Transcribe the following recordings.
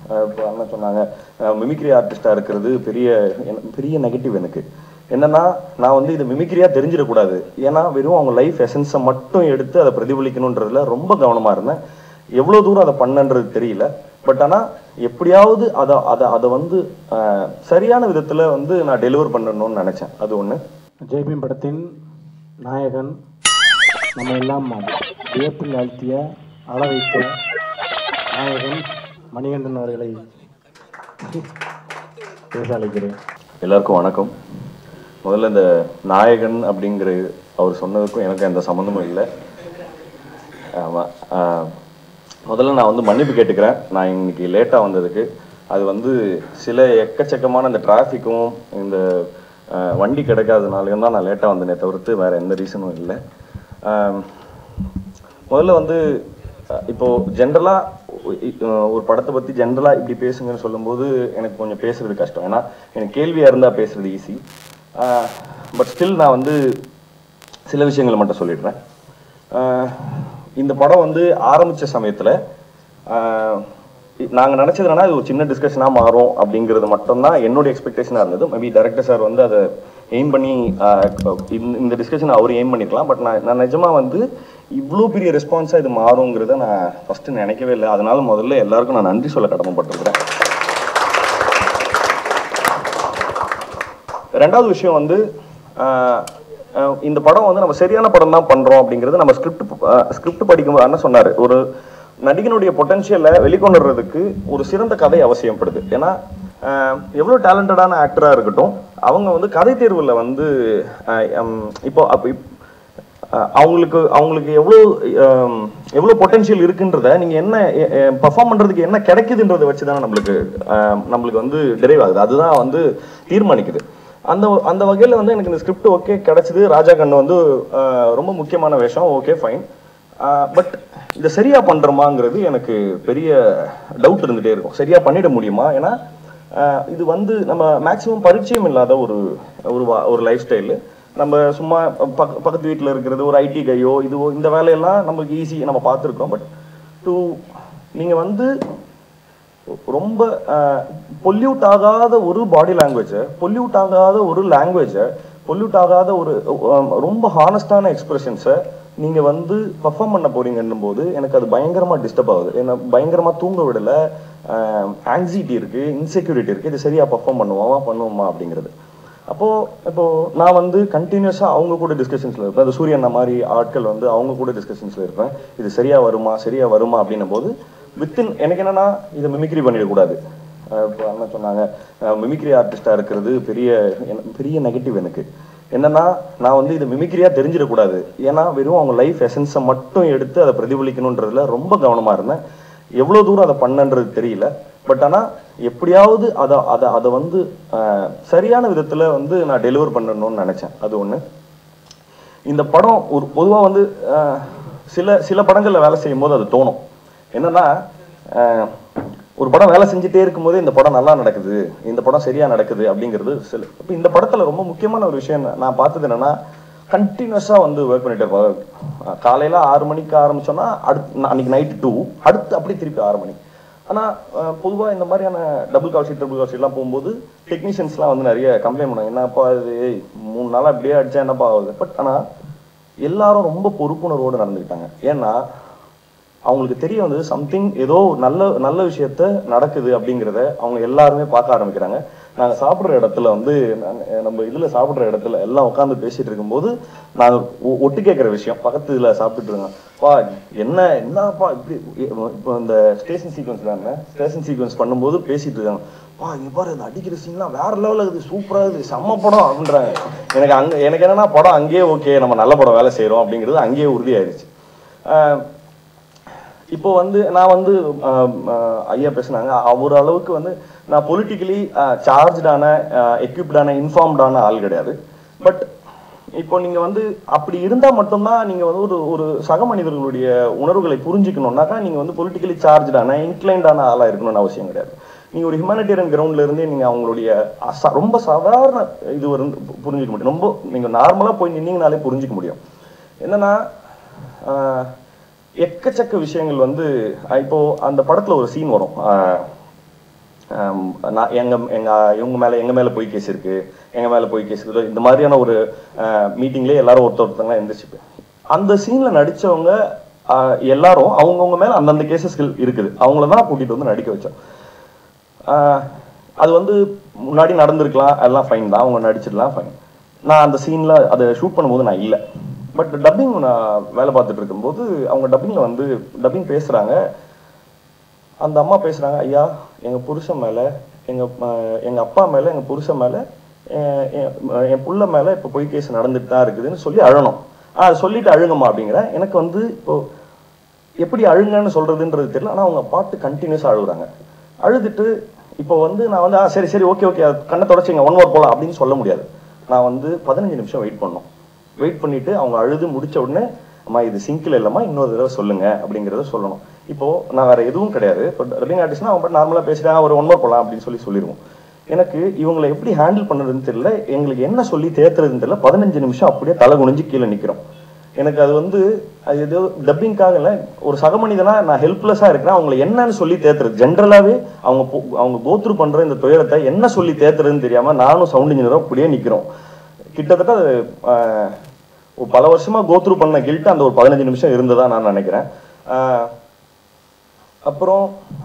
அஹ் இப்போ அண்ணன் சொன்னாங்க மிமிக்ரி ஆர்டிஸ்டா இருக்கிறது பெரிய எனக்கு பெரிய நெகட்டிவ் எனக்கு என்னன்னா நான் வந்து இது மிமிக்ரியா தெரிஞ்சிடக்கூடாது ஏன்னா வெறும் அவங்க லைஃப் எசன்ஸை மட்டும் எடுத்து அதை பிரதிபலிக்கணுன்றதுல ரொம்ப கவனமா இருந்தேன் எவ்வளவு தூரம் அதை பண்ணன்றது தெரியல பட் ஆனா எப்படியாவது அதை அதை அதை வந்து அஹ், சரியான விதத்துல வந்து நான் டெலிவர் பண்ணணும்னு நினைச்சேன் அது ஒண்ணு ஜெய்பீம் படத்தின் நாயகன் நம்ம எல்லாம் வியப்பில் ஆழ்த்திய அழ வைத்த நாயகன் மணிகண்டன் அவர்களை பேச அழைக்கிறேன் எல்லாருக்கும் வணக்கம் முதல்ல இந்த நாயகன் அப்படிங்கிற அவர் சொன்னதுக்கும் எனக்கு எந்த சம்மந்தமும் இல்லை ஆமா. ஆஹ், முதல்ல நான் வந்து மன்னிப்பு கேட்டுக்கிறேன் நான் இன்னைக்கு லேட்டாக வந்ததுக்கு அது வந்து சில எக்கச்சக்கமான இந்த டிராஃபிக்கும் இந்த ஆஹ், வண்டி கிடைக்காதனாலையும் தான் நான் லேட்டாக வந்தேனே தவிர்த்து வேற எந்த ரீசனும் இல்லை ஆஹ், முதல்ல வந்து அஹ், இப்போ ஜென்ரலா ஒரு படத்தை பத்தி ஜென்ரலா இப்படி பேசுங்கன்னு சொல்லும்போது எனக்கு கொஞ்சம் பேசுறது கஷ்டம் ஏன்னா எனக்கு கேள்வியா இருந்தா பேசுறது ஈஸி பட் ஸ்டில் நான் வந்து சில விஷயங்களை மட்டும் சொல்லிடுறேன் ஆஹ், இந்த படம் வந்து ஆரம்பிச்ச சமயத்துல ஆஹ், இ- நாங்க நினைச்சது என்னன்னா இது ஒரு சின்ன டிஸ்கஷனா மாறும் அப்படிங்கிறது மட்டும்தான் என்னோட எக்ஸ்பெக்டேஷனா இருந்தது மேபி டைரக்டர் சார் வந்து அதை எய்ம் பண்ணி ஆஹ், இந்த- இந்த டிஸ்கஷன் அவர் எய்ம் பண்ணிருக்கலாம் பட் நான் நான் நிஜமா வந்து இவ்வளோ பெரிய ரெஸ்பான்ஸா இது மாறுங்கிறத நான் ஃபர்ஸ்ட் நினைக்கவே இல்லை அதனால முதல்ல எல்லாருக்கும் நான் நன்றி சொல்ல கடமைப்பட்டிருக்கிறேன் ரெண்டாவது விஷயம் வந்து ஆஹ், ஆஹ், இந்த படம் வந்து நம்ம சரியான படம் தான் பண்றோம் அப்படிங்கிறது நம்ம ஸ்கிரிப்ட் ஸ்கிரிப்ட் படிக்கும்போது அண்ணன் சொன்னாரு ஒரு நடிகனுடைய பொட்டன்ஷியலை வெளிக்கொண்டு வர்றதுக்கு ஒரு சிறந்த கதை அவசியப்படுது ஏன்னா ஆஹ், எவ்வளவு டேலண்டடான ஆக்டரா இருக்கட்டும் அவங்க வந்து கதை தேர்வுல வந்து ஆஹ், ஹம், இப்போ அப்ப இப்- அஹ் அவங்களுக்கு அவங்களுக்கு எவ்வளோ ஹம், எவ்வளோ பொட்டன்ஷியல் இருக்குன்றத நீங்க என்ன பர்ஃபார்ம் பண்றதுக்கு என்ன கிடைக்குதுன்றதை வச்சு தானே நம்மளுக்கு அஹ், நம்மளுக்கு வந்து டெரைவ் ஆகுது அதுதான் வந்து தீர்மானிக்குது அந்த அந்த வகையில வந்து எனக்கு இந்த ஸ்கிரிப்ட் ஓகே கிடைச்சது ராஜா கண்ணு வந்து அஹ், ரொம்ப முக்கியமான விஷயம் ஓகே ஃபைன் பட் இதை சரியா பண்றோமாங்கிறது எனக்கு பெரிய டவுட் இருந்துட்டே இருக்கும் சரியா பண்ணிட முடியுமா ஏன்னா அஹ், இது வந்து நம்ம மேக்சிமம் பரிச்சயம் இல்லாத ஒரு ஒரு வா- ஒரு லைஃப் ஸ்டைலு நம்ம சும்மா பக்க பக்கத்து வீட்டில் இருக்கிறது ஒரு ஐடி கையோ இதுவோ இந்த வேலையெல்லாம் நமக்கு ஈஸி நம்ம பார்த்துருக்கோம் பட் டு நீங்கள் வந்து ரொம்ப பொல்யூட் ஆகாத ஒரு பாடி லாங்குவேஜை பொல்யூட் ஆகாத ஒரு லாங்குவேஜை பொல்யூட் ஆகாத ஒரு அஹ், ரொம்ப ஹானஸ்டான எக்ஸ்பிரஷன்ஸை நீங்கள் வந்து பர்ஃபார்ம் பண்ண போறீங்கன்னும் போது எனக்கு அது பயங்கரமாக டிஸ்டர்ப் ஆகுது என்ன பயங்கரமாக தூங்க விடல ஆங்ஸைட்டி இருக்கு இன்செக்யூரிட்டி இருக்கு இது சரியா பர்ஃபார்ம் பண்ணுவோமா பண்ணுவோமா அப்படிங்கிறது அப்போ இப்போ நான் வந்து கண்டினியூஸா அவங்க கூட டிஸ்கஷன்ஸ்ல இருப்பேன் அது சூரியன் மாதிரி ஆட்கள் வந்து அவங்க கூட டிஸ்கஷன்ஸ்ல இருப்பேன் இது சரியா வருமா சரியா வருமா அப்படின்னும் போது வித்தின் எனக்கு என்னன்னா இதை மிமிக்ரி பண்ணிடக்கூடாது அஹ் இப்போ அண்ணன் சொன்னாங்க மிமிக்ரி ஆர்டிஸ்டா இருக்கிறது பெரிய எனக்கு பெரிய நெகட்டிவ் எனக்கு என்னன்னா நான் வந்து இது மிமிக்ரியா தெரிஞ்சிடக்கூடாது ஏன்னா வெறும் அவங்க லைஃப் எசன்ஸை மட்டும் எடுத்து அதை பிரதிபலிக்கணுன்றதுல ரொம்ப கவனமா இருந்தேன் எவ்வளவு தூரம் அதை பண்ணன்றது தெரியல பட் ஆனா எப்படியாவது அதை அதை அதை வந்து அஹ், சரியான விதத்துல வந்து நான் டெலிவர் பண்ணணும்னு நினைச்சேன் அது ஒண்ணு இந்த படம் ஒரு பொதுவா வந்து அஹ், சில சில படங்கள்ல வேலை செய்யும் போது அது தோணும் என்னன்னா அஹ், ஒரு படம் வேலை செஞ்சுட்டே இருக்கும்போது இந்த படம் நல்லா நடக்குது இந்த படம் சரியா நடக்குது அப்படிங்கிறது சில இப்ப இந்த படத்துல ரொம்ப முக்கியமான ஒரு விஷயம் நான் பார்த்தது என்னன்னா கண்டினியூஸா வந்து ஒர்க் பண்ணிட்டு இருப்பாங்க அஹ், காலையில ஆறு மணிக்கு ஆரம்பிச்சோம்னா அடுத்து நா- அன்னைக்கு நைட் டூ அடுத்து அப்படியே திருப்பி ஆறு மணி ஆனா அஹ், பொதுவா இந்த மாதிரியான double call sheet triple call ஷீட்லாம் போகும்போது டெக்னீஷியன்ஸ்லாம் வந்து நிறைய கம்ப்ளைண்ட் பண்ணாங்க என்னப்பா இது ஏய், மூணு நாளா அப்படியே அடிச்சா என்னப்பா ஆகுது பட் ஆனா எல்லாரும் ரொம்ப பொறுப்புணர்வோடு நடந்துக்கிட்டாங்க ஏன்னா அவங்களுக்கு தெரிய வந்தது சம்திங் ஏதோ ஒரு நல்ல நல்ல விஷயத்த நடக்குது அப்படிங்கிறத அவங்க எல்லாருமே பார்க்க ஆரம்பிக்கிறாங்க நாங்க சாப்பிடுற இடத்துல வந்து நாங்க- நம்ம இதுல சாப்பிடுற இடத்துல எல்லாம் உட்காந்து பேசிட்டு இருக்கும்போது நாங்க ஒ- ஒட்டு கேட்கிற விஷயம் பக்கத்து இதுல சாப்பிட்டுட்டு இருக்கோம் பா என்ன என்னப்பா இப்படி இப்போ இந்த ஸ்டேஷன் சீக்வன்ஸ் தானே ஸ்டேஷன் சீக்வன்ஸ் பண்ணும்போது பேசிட்டு இருக்காங்க பா இங்க பாரு இந்த அடிக்கிற சீன்லாம் வேற லெவலில் இருக்குது சூப்பரா இருக்குது செம்ம படம் அப்படின்றாங்க எனக்கு அங்க எனக்கு என்னன்னா படம் அங்கேயே ஓகே நம்ம நல்ல படம் வேலை செய்றோம் அப்படிங்கிறது அங்கேயே உறுதியாயிருச்சு ஆஹ் இப்போ வந்து நான் வந்து ஆஹ், ஆஹ், ஐயா பேசுனாங்க அவர் அளவுக்கு வந்து நான் பொலிட்டிக்கலி சார்ஜான எக்யூப்டான இன்ஃபார்ம்டான ஆள் கிடையாது பட் இப்போ நீங்க வந்து அப்படி இருந்தா மட்டும்தான் நீங்க வந்து ஒரு ஒரு சக மனிதர்களுடைய உணர்வுகளை புரிஞ்சுக்கணும்னாக்கா நீங்க வந்து பொலிட்டிக்கலி சார்ஜான இன்க்ளைண்டான ஆளா இருக்கணும்னு அவசியம் கிடையாது நீங்க ஒரு ஹியூமனிடேரியன் கிரவுண்ட்ல இருந்தே நீங்க அவங்களுடைய அச- ரொம்ப சாதாரண இது வந்து புரிஞ்சுக்க முடியும் ரொம்ப நீங்க நார்மலா போய் நின்னீங்கனாலே புரிஞ்சுக்க முடியும் என்னன்னா ஆஹ், எக்கச்சக்க விஷயங்கள் வந்து அஹ் இப்போ அந்த படத்துல ஒரு சீன் வரும் ஆஹ் ஆம், நான் எங்க எங்க இவங்க மேல எங்க மேல பொய் கேஸ் இருக்கு எங்க மேல பொய் கேஸ் இருக்கு இந்த மாதிரியான ஒரு மீட்டிங்லேயே எல்லாரும் ஒருத்தர் ஒருத்தவங்க எந்திரிச்சு அந்த சீன்ல நடிச்சவங்க ஆஹ், எல்லாரும் அவங்கவுங்க மேல அந்தந்த கேசஸ்கள் இருக்குது அவங்கள தான் கூட்டிட்டு வந்து நடிக்க வச்சோம் ஆஹ், அது வந்து முன்னாடி நடந்திருக்கலாம் எல்லாம் ஃபைன் தான் அவங்க நடிச்சிடலாம் ஃபைன் நான் அந்த சீன்ல அதை ஷூட் பண்ணும்போது நான் இல்லை பட் டப்பிங் நான் வேலை பார்த்துட்டு இருக்கும்போது அவங்க டப்பிங்ல வந்து டப்பிங் பேசுறாங்க அந்த அம்மா பேசுறாங்க ஐயா எங்க புருஷன் மேல எங்க அஹ், எங்க அப்பா மேல எங்க புருஷன் மேல என் என் என் புள்ள மேல இப்ப பொய் கேஸ் நடந்துட்டு தான் இருக்குதுன்னு சொல்லி அழணும் ஆ சொல்லிட்டு அழுங்கம்மா அப்படிங்கிறேன் எனக்கு வந்து இப்போ எப்படி அழுங்கன்னு சொல்றதுன்றது தெரியல ஆனா அவங்க பாட்டு கண்டினியூஸா அழுகுறாங்க அழுதுட்டு இப்போ வந்து நான் வந்து ஆ சரி சரி ஓகே ஓகே கண்ணை தொடச்சிங்க ஒன் ஹவர் போலாம் அப்படின்னு சொல்ல முடியாது நான் வந்து பதினஞ்சு நிமிஷம் வெயிட் பண்ணோம் வெயிட் பண்ணிட்டு அவங்க அழுது முடிச்ச உடனே அம்மா இது சிங்கிள் இல்லம்மா இன்னொரு தடவை சொல்லுங்க அப்படிங்கறத சொல்லணும் இப்போ நான் வேற எதுவும் கிடையாது இப்போ டப்பிங் ஆர்டிஸ்ட்னா அவங்க நார்மலா பேசுறேன் ஒரு ஒன் ஹவர் போலாம் அப்படின்னு சொல்லி சொல்லிடுவோம் எனக்கு இவங்களை எப்படி ஹேண்டில் பண்ணுறதுன்னு தெரியல எங்களுக்கு என்ன சொல்லி தேத்துறதுன்னு தெரியல பதினஞ்சு நிமிஷம் அப்படியே தலை குனிஞ்சு கீழே நிக்கிறோம் எனக்கு அது வந்து அது ஏதோ டப்பிங்காக இல்லை ஒரு சக மனிதனா நான் ஹெல்ப்லெஸ்ஸாக இருக்கிறேன் அவங்களை என்னன்னு சொல்லி தேத்துறது ஜென்ரலாகவே அவங்க போ- அவங்க கோத்ரூ பண்ற இந்த துயரத்தை என்ன சொல்லி தேத்துறதுன்னு தெரியாம நானும் சவுண்ட் இன்ஜினியரும் அப்படியே நிக்கிறோம் கிட்டத்தட்ட அது, ஆஹ், ஒரு பல வருஷமா கோத்ரூ பண்ண கில்ட் அந்த ஒரு பதினஞ்சு நிமிஷம் இருந்ததா நான் நினைக்கிறேன் ஆஹ், அப்புறம்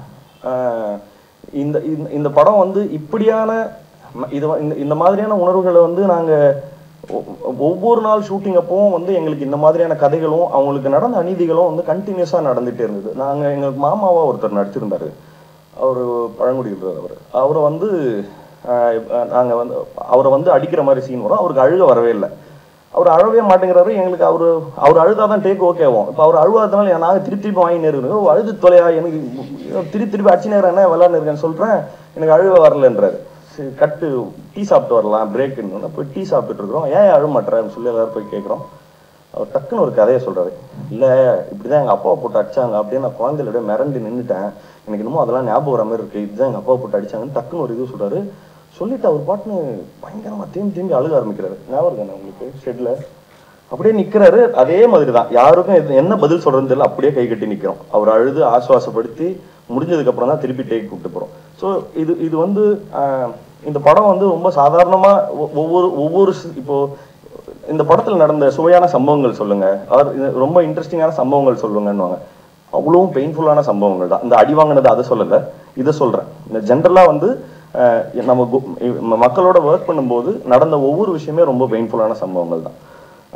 ஆஹ், இந்த இந்த- இந்த படம் வந்து இப்படியான ம- இது வ- இந்த இந்த மாதிரியான உணர்வுகளை வந்து நாங்க ஒ- ஒவ்வொரு நாள் ஷூட்டிங் அப்பவும் வந்து எங்களுக்கு இந்த மாதிரியான கதைகளும் அவங்களுக்கு நடந்த அநீதிகளும் வந்து கண்டினியூஸா நடந்துட்டே இருந்தது நாங்க எங்களுக்கு மாமாவா ஒருத்தர் நடிச்சிருந்தாரு அவர் பழங்குடியில் அவர் அவரை வந்து ஆஹ், இப்ப நாங்க வந்து அவரை வந்து அடிக்கிற மாதிரி சீன் வரும் அவருக்கு அழுக வரவே இல்லை அவர் அழவே மாட்டேங்கிறாரு எங்களுக்கு அவரு அவர் அழுதாதான் டேக் ஓகே ஆகும் இப்போ அவர் அழுவாதனால நாங்க திருப்பி திருப்பி வாங்கி இருக்கோம் ஓ, அழுது தொலையா எனக்கு திருப்பி திருப்பி அடிச்சு நேரம் என்ன விளாட்னு இருக்கேன்னு சொல்றேன் எனக்கு அழுவ வரலன்றாரு சரி கட்டு டீ சாப்பிட்டு வரலாம் பிரேக்குன்னு போய் டீ சாப்பிட்டுட்டு இருக்கிறோம் ஏன் அழுவ மாட்டேறன்னு சொல்லி எல்லாரும் போய் கேட்குறோம் அவர் டக்குன்னு ஒரு கதையை சொல்றாரு இல்ல இப்படிதான் எங்க அப்பாவை போட்டு அடிச்சாங்க அப்படின்னு நான் குழந்தையில அப்படியே மிரண்டு நின்னுட்டேன் எனக்கு இன்னமும் அதெல்லாம் ஞாபகம் வர மாதிரி இருக்கு இதுதான் எங்க அப்பாவை போட்டு அடிச்சாங்கன்னு டக்குன்னு ஒரு இது சொல்றாரு சொல்லிட்டு அவர் பாட்டுன்னு பயங்கரமா திரும்பி திரும்பி அழுக ஆரம்பிக்கிறாரு ஞாபகம் இருக்கானே உங்களுக்கு ஷெட்ல அப்படியே நிக்கிறாரு அதே மாதிரி தான் யாருக்கும் இது என்ன பதில் சொல்றதுன்னு தெரியல அப்படியே கை கட்டி நிக்கிறோம் அவர் அழுது ஆசுவாசப்படுத்தி முடிஞ்சதுக்கு அப்புறம் தான் திருப்பி டேக் கூப்பிட்டு போறோம் ஸோ இது இது வந்து ஆஹ், இந்த படம் வந்து ரொம்ப சாதாரணமா ஒ- ஒவ்வொரு ஒவ்வொரு சி- இப்போ இந்த படத்துல நடந்த சுவையான சம்பவங்கள் சொல்லுங்க அவர் இது ரொம்ப இன்ட்ரெஸ்டிங்கான சம்பவங்கள் சொல்லுங்கன்னுவாங்க அவ்வளவும் பெயின்ஃபுல்லான சம்பவங்கள் தான் இந்த அடி வாங்கினது அதை சொல்லல இதை சொல்றேன் இந்த ஜென்ரலா வந்து அஹ், நம்ம கு- ம- மக்களோட ஒர்க் பண்ணும்போது நடந்த ஒவ்வொரு விஷயமே ரொம்ப பெயின்ஃபுல்லான சம்பவங்கள் தான்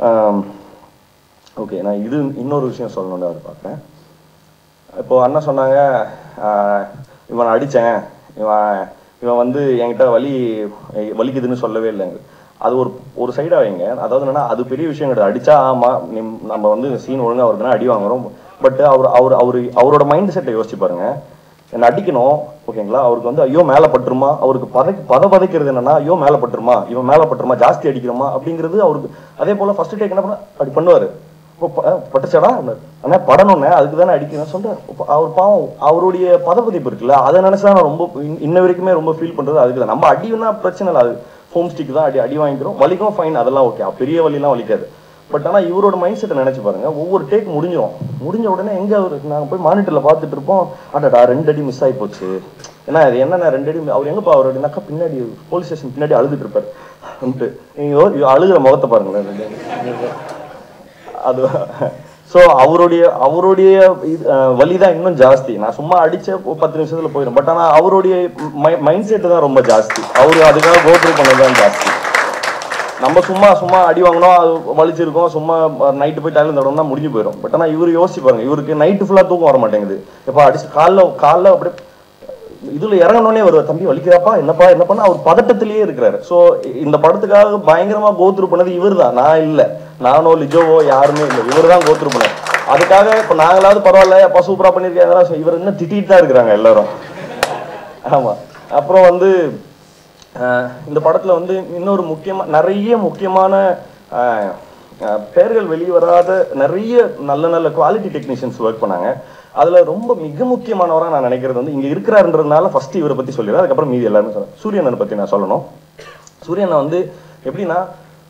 ஓகே நான் இது இன்னொரு விஷயம் சொல்லணும்னு அவர் பார்க்குறேன் இப்போ அண்ணன் சொன்னாங்க ஆஹ், இவனை அடிச்சேன் இவன் இவன் வந்து என்கிட்ட வலி வலிக்குதுன்னு சொல்லவே இல்லைங்க அது ஒரு ஒரு சைடா வைங்க அதாவது என்னன்னா அது பெரிய விஷயம் கிடையாது அடிச்சா ஆமா நிம்- நம்ம வந்து சீன் ஒழுங்கா வருதுன்னா அடி வாங்குறோம் பட் அவர் அவர் அவரு அவரோட மைண்ட் செட்டை யோசிச்சு பாருங்க என்னை அடிக்கணும் ஓகேங்களா அவருக்கு வந்து ஐயோ மேல பட்டுருமா அவருக்கு பதை பத பதைக்கிறது என்னன்னா ஐயோ மேல பட்டுருமா இவன் மேல பட்டுருமா ஜாஸ்தி அடிக்கிறோமா அப்படிங்கிறது அவருக்கு அதே போல ஃபர்ஸ்ட் டேக் என்ன பண்ண அப்படி பண்ணுவாரு இப்போ ப- பட்டுச்சடா ஆனா படணும்னே அதுக்கு தானே அடிக்கணும் சொல்றேன் இப்போ அவர் பாவம் அவருடைய பதப்பதிப்பு இருக்குல்ல அதை நினைச்சா நான் ரொம்ப இன்- இன்ன வரைக்குமே ரொம்ப ஃபீல் பண்றது அதுக்கு தான் நம்ம அடினா பிரச்சனை இல்லை அது ஃபோம் ஸ்டிக் தான் அடி அடி வாங்கிக்கிறோம் வலிக்கும் ஃபைன் அதெல்லாம் ஓகே பெரிய வலிலாம் வலிக்காது பட் ஆனா இவரோட மைண்ட் செட்டை நினைச்சு பாருங்க ஒவ்வொரு டேக் முடிஞ்சிடும் முடிஞ்ச உடனே எங்க அவரு நாங்க போய் மானிட்டர்ல பார்த்துட்டு இருப்போம் அடடா ரெண்டு அடி மிஸ் ஆகி போச்சு ஏன்னா அது என்னன்னா ரெண்டு அடி அவர் எங்கப்பா அவர் அப்படின்னாக்கா பின்னாடி போலீஸ் ஸ்டேஷன் பின்னாடி அழுதுட்டு இருப்பாரு வந்துட்டு நீங்க யோ- அழுகுற முகத்தை பாருங்களேன் ரெண்டு அடி. அது ஸோ அவருடைய அவருடைய இது- அஹ் வலிதான் இன்னும் ஜாஸ்தி நான் சும்மா அடிச்ச ஒரு பத்து நிமிஷத்துல போயிடும் பட் ஆனா அவருடைய மைண்ட் செட் தான் ரொம்ப ஜாஸ்தி அவரு அதுக்காக கோத்ரூ பண்ணது தான் ஜாஸ்தி நம்ம சும்மா சும்மா அடி வாங்கினோம் அது வலிச்சிருக்கோம் சும்மா நைட்டு போய் டைலர் தடம்னா முடிஞ்சு போயிடும் பட் ஆனா இவர் யோசிச்சு பாருங்க இவருக்கு நைட்டு ஃபுல்லா தூக்கம் வர மாட்டேங்குது எப்ப அடிச்சு காலைல காலைல அப்படியே இதுல இறங்கணும்னே வருவார் தம்பி வலிக்கிறாப்பா என்னப்பா என்ன பண்ண அவர் பதட்டத்திலேயே இருக்கிறாரு சோ இந்த படத்துக்காக பயங்கரமா கோத்ரூ பண்ணது இவர் தான் நான் இல்ல நானோ லிஜோவோ யாருமே இல்லை இவர் தான் கோத்ரூ பண்ணார் அதுக்காக இப்ப நாங்களாவது பரவாயில்ல அப்பா சூப்பரா பண்ணிருக்காங்க இவர் இன்னும் திட்டிட்டு தான் இருக்கிறாங்க எல்லாரும் ஆமா அப்புறம் வந்து அஹ், இந்த படத்துல வந்து இன்னொரு முக்கியமா நிறைய முக்கியமான அஹ், அஹ், பெயர்கள் வெளிவராத நிறைய நல்ல நல்ல குவாலிட்டி டெக்னீஷியன்ஸ் ஒர்க் பண்ணாங்க அதுல ரொம்ப மிக முக்கியமானவரா நான் நினைக்கிறது வந்து இங்க இருக்கிறாருன்றதுனால ஃபர்ஸ்ட் இவரை பத்தி சொல்லிடுறேன் அதுக்கப்புறம் மீதி எல்லாருமே சொல்றேன் சூரியனனை பத்தி நான் சொல்லணும் சூரியனை வந்து எப்படின்னா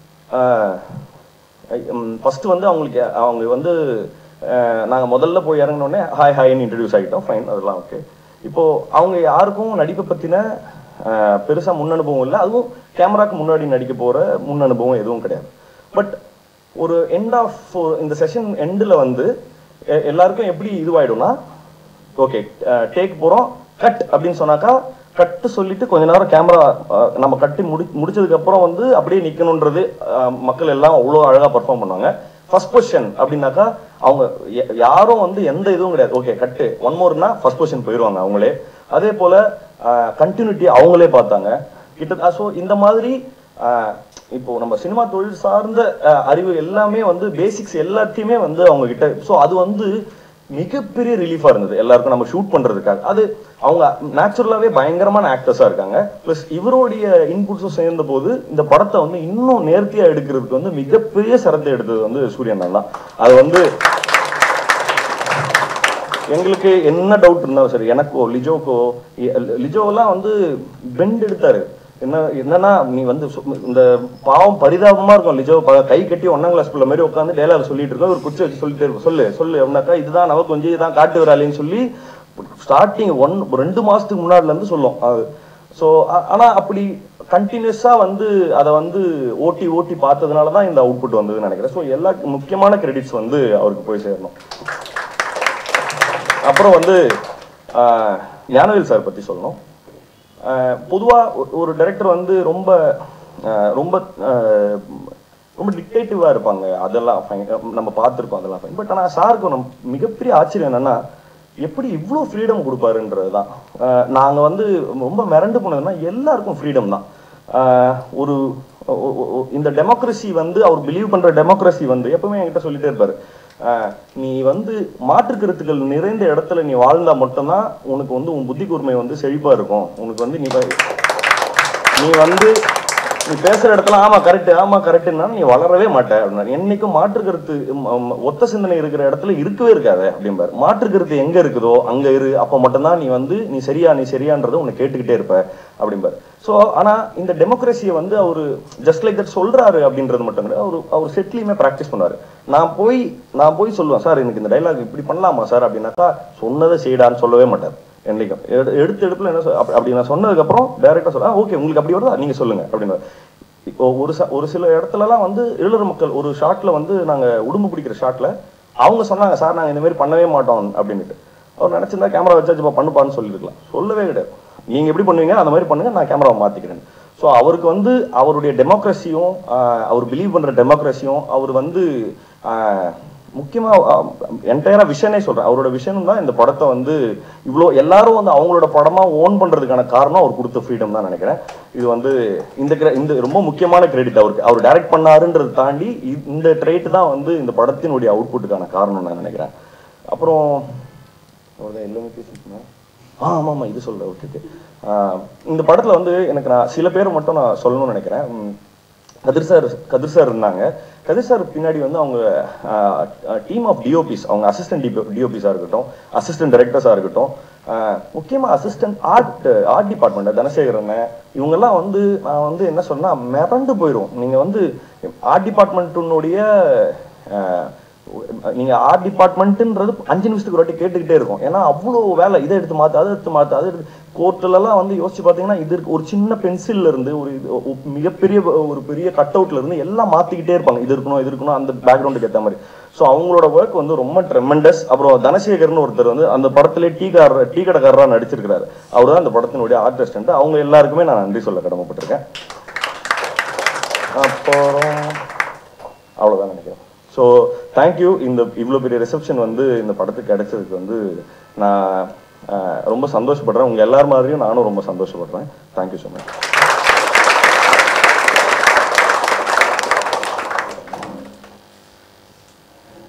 ஃபர்ஸ்ட் வந்து அவங்களுக்கு அவங்க வந்து அஹ், நாங்க முதல்ல போய் இறங்கினோடனே ஹாய் ஹாய்னு இன்ட்ரடியூஸ் ஆகிட்டோம் ஃபைன் அதெல்லாம் ஓகே இப்போ அவங்க யாருக்கும் நடிப்பை பத்தின ஆஹ், பெருசா முன் அனுபவம் இல்லை அதுவும் கேமராக்கு முன்னாடி நடிக்க போற முன் அனுபவம் எதுவும் கிடையாது பட் ஒரு எண்ட் ஆஃப் இந்த செஷன் எண்டில் வந்து எ- எல்லாருக்கும் எப்படி இதுவாயிடும்னா ஓகே டேக் போறோம் கட் அப்படின்னு சொன்னாக்கா கட்டு சொல்லிட்டு கொஞ்ச நேரம் கேமரா நம்ம கட்டி முடி முடிச்சதுக்கு அப்புறம் வந்து அப்படியே நிக்கணுன்றது அஹ், மக்கள் எல்லாம் அவ்வளோ அழகா பர்ஃபார்ம் பண்ணாங்க ஃபர்ஸ்ட் பொசிஷன் அப்படின்னாக்கா அவங்க ய- யாரும் வந்து எந்த இதுவும் கிடையாது ஓகே கட்டு ஒன் மோர்னா ஃபர்ஸ்ட் பொசிஷன் போயிடுவாங்க அவங்களே அதே போல கண்டினியூட்டி அவங்களே பார்த்தாங்க கிட்ட ஸோ இந்த மாதிரி ஆஹ், இப்போ நம்ம சினிமா தொழில் சார்ந்த ஆஹ், அறிவு எல்லாமே வந்து பேசிக்ஸ் எல்லாத்தையுமே வந்து அவங்க கிட்ட ஸோ அது வந்து மிகப்பெரிய ரிலீஃபா இருந்தது எல்லாருக்கும் நம்ம ஷூட் பண்றதுக்காக அது அவங்க நேச்சுரலாவே பயங்கரமான ஆக்டர்ஸா இருக்காங்க ப்ளஸ் இவருடைய இன்புட்ஸும் சேர்ந்த போது இந்த படத்தை வந்து இன்னும் நேர்த்தியா எடுக்கிறதுக்கு வந்து மிகப்பெரிய சிரத்தை எடுத்தது வந்து சூரியன் தான் அது வந்து எங்களுக்கு என்ன டவுட் இருந்தாலும் சரி எனக்கோ லிஜோக்கோ எ- லிஜோவெல்லாம் வந்து பெண்ட் எடுத்தாரு என்ன என்னன்னா நீ வந்து சு- இந்த பாவம் பரிதாபமா இருக்கும் லிஜோ ப- கை கட்டி ஒன்னாம் கிளாஸ் பிள்ளை மாதிரி உட்காந்து டேலாக் சொல்லிட்டு இருக்கோம் ஒரு குச்சி வச்சு சொல்லிட்டே இருக்கும் சொல்லு சொல்லு அப்படின்னாக்கா இதுதான் நமக்கு கொஞ்சம் இதுதான் காட்டு வராளின்னு சொல்லி ஸ்டார்டிங் ஒன் ரெண்டு மாசத்துக்கு முன்னாடில இருந்து சொல்லும் அது ஸோ ஆனா அப்படி கண்டினியூஸா வந்து அதை வந்து ஓட்டி ஓட்டி பார்த்ததுனால தான் இந்த அவுட்புட் வந்ததுன்னு நினைக்கிறேன் ஸோ எல்லா முக்கியமான கிரெடிட்ஸ் வந்து அவருக்கு போய் சேரணும் அப்புறம் வந்து ஆஹ், ஞானவேல் சார் பத்தி சொல்லணும் ஆஹ், பொதுவா ஒ- ஒரு டைரக்டர் வந்து ரொம்ப ஆஹ், ரொம்ப ஆஹ், ரொம்ப டிக்டேட்டிவா இருப்பாங்க அதெல்லாம் fine. நம்ம பார்த்துருக்கோம் அதெல்லாம் ஃபைன் பட் ஆனால் சாருக்கு நம் மிகப்பெரிய ஆச்சரியம் என்னன்னா எப்படி இவ்வளோ ஃப்ரீடம் கொடுப்பாருன்றது தான் நாங்கள் வந்து ரொம்ப மிரண்டு போனதுன்னா எல்லாருக்கும் ஃப்ரீடம் தான் ஆஹ், ஒரு ஒ- ஒ- ஒ- இந்த டெமோக்ரஸி வந்து அவர் பிலீவ் பண்ற டெமோக்ரஸி வந்து எப்பவுமே என்கிட்ட சொல்லிட்டே இருப்பாரு ஆஹ், நீ வந்து மாற்று கருத்துக்கள் நிறைந்த இடத்துல நீ வாழ்ந்தா மட்டும்தான் உனக்கு வந்து உன் புத்தி கூர்மை வந்து செழிப்பா இருக்கும் உனக்கு வந்து நீ வ- நீ வந்து நீ பேசுற இடத்துல ஆமா கரெக்ட் ஆமா கரெக்ட்னா நீ வளரவே மாட்ட அப்படின்னா என்னைக்கும் மாற்று கருத்து ம், ம், ஒத்த சிந்தனை இருக்கிற இடத்துல இருக்கவே இருக்காது அப்படிம்பாரு மாற்று கருத்து எங்க இருக்குதோ அங்க இரு அப்ப மட்டும்தான் நீ வந்து நீ சரியா நீ சரியான்றதை உன்னை கேட்டுக்கிட்டே இருப்ப அப்படிம்பாரு சோ ஆனா இந்த டெமோக்ரஸியை வந்து அவரு ஜஸ்ட் லைக் தட் சொல்றாரு அப்படின்றது மட்டும் கிடையாது அவர் அவர் செட்லியுமே ப்ராக்டிஸ் பண்ணாரு நான் போய் நான் போய் சொல்லுவேன் சார் எனக்கு இந்த டைலாக் இப்படி பண்ணலாமா சார் அப்படின்னாக்கா சொன்னதை செய்டான்னு சொல்லவே மாட்டார் என்னைக்கும் எடு- எடுத்த எடுப்புல என்ன சொல்- அப்ப- அப்படி நான் சொன்னதுக்கு அப்புறம் டைரக்டா சொல்ல ஓகே உங்களுக்கு அப்படி வருதா நீங்க சொல்லுங்க அப்படின்னு இப்போ ஒரு ச- ஒரு சில இடத்துலலாம் வந்து எழுதுற மக்கள் ஒரு ஷாட்ல வந்து நாங்க உடும்பு பிடிக்கிற ஷாட்ல அவங்க சொன்னாங்க சார் நாங்க இந்த மாதிரி பண்ணவே மாட்டோம் அப்படின்னுட்டு அவர் நினைச்சிருந்தா கேமரா வச்சாச்சுப்பா பண்ணுப்பான்னு சொல்லியிருக்கலாம் சொல்லவே கிடையாது நீங்க எப்படி பண்ணுவீங்க அந்த மாதிரி பண்ணுங்க நான் கேமராவை மாத்திக்கிறேன் ஸோ அவருக்கு வந்து அவருடைய டெமோக்ரஸியும் அவர் பிலீவ் பண்ற டெமோக்ரஸியும் அவர் வந்து ஆஹ், முக்கியமா என்டையரா விஷனே சொல்றேன் அவரோட விஷன் தான் இந்த படத்தை வந்து இவ்வளோ எல்லாரும் வந்து அவங்களோட படமா ஓன் பண்றதுக்கான காரணம் அவர் கொடுத்த ஃப்ரீடம் தான் நினைக்கிறேன் இது வந்து இந்த cre- இந்த ரொம்ப முக்கியமான கிரெடிட் அவருக்கு அவர் டைரக்ட் பண்ணாருன்றதை தாண்டி இ- இந்த ட்ரைட் தான் வந்து இந்த படத்தினுடைய அவுட்புட்டுக்கான காரணம் நான் நினைக்கிறேன் அப்புறம் அவ்வளவுதான் எல்லாமே பேசிருக்கேன் ஆ ஆமா ஆமா இது சொல்றேன் ஓகே ஓகே இந்த படத்துல வந்து எனக்கு நான் சில பேர் மட்டும் நான் சொல்லணும்னு நினைக்கிறேன் உம், கதிர் சார் கதிர் சார் இருந்தாங்க கதிர் சார் பின்னாடி வந்து அவங்க டீம் ஆஃப் டிஓபிஸ் அவங்க அசிஸ்டன்ட் டிஓபிஸாக இருக்கட்டும் அசிஸ்டன்ட் டைரக்டர்ஸாக இருக்கட்டும் ஆஹ், முக்கியமா assistant art art department Dhanasekaran இவங்கெல்லாம் வந்து நான் வந்து என்ன சொன்னா மிரண்டு போயிடும் நீங்க வந்து ஆர்ட் டிபார்ட்மெண்ட்டினுடைய நீங்க ஆர்ட் டிபார்ட்மெண்ட்ன்றது அஞ்சு நிமிஷத்துக்கு ஒரு வாட்டி கேட்டுக்கிட்டே இருக்கும் ஏன்னா அவ்வளோ வேலை இதை எடுத்து மாத்து அதை எடுத்து மாத்து அதை எடுத்து கோர்ட்லலாம் வந்து யோசிச்சு பார்த்தீங்கன்னா இது இருக்கு- ஒரு சின்ன பென்சில்ல இருந்து ஒரு இது- ஒ- மிகப்பெரிய ஒரு பெரிய கட் அவுட்ல இருந்து எல்லாம் மாத்திக்கிட்டே இருப்பாங்க இது இருக்கணும் இது இருக்கணும் அந்த பேக்ரவுண்டுக்கு ஏற்ற மாதிரி ஸோ அவங்களோட ஒர்க் வந்து ரொம்ப ட்ரெமெண்டஸ் அப்புறம் தனசேகர்னு ஒருத்தர் வந்து அந்த படத்துல டீ கார் டீ கடைக்காரராக நடிச்சிருக்கிறாரு அவர் தான் அந்த படத்தினுடைய ஆர்டிஸ்ட் அவங்க எல்லாருக்குமே நான் நன்றி சொல்ல கடமைப்பட்டிருக்கேன் அப்புறம் அவ்வளோதான் நினைக்கிறேன் ஸோ தேங்க்யூ இந்த இவ்வளோ பெரிய ரிசப்ஷன் வந்து இந்த படத்துக்கு கிடைச்சதுக்கு வந்து நான் அஹ், ரொம்ப சந்தோஷப்படுறேன் உங்கள் எல்லார் மாதிரியும் நானும் ரொம்ப சந்தோஷப்படுறேன் தேங்க்யூ ஸோ மச்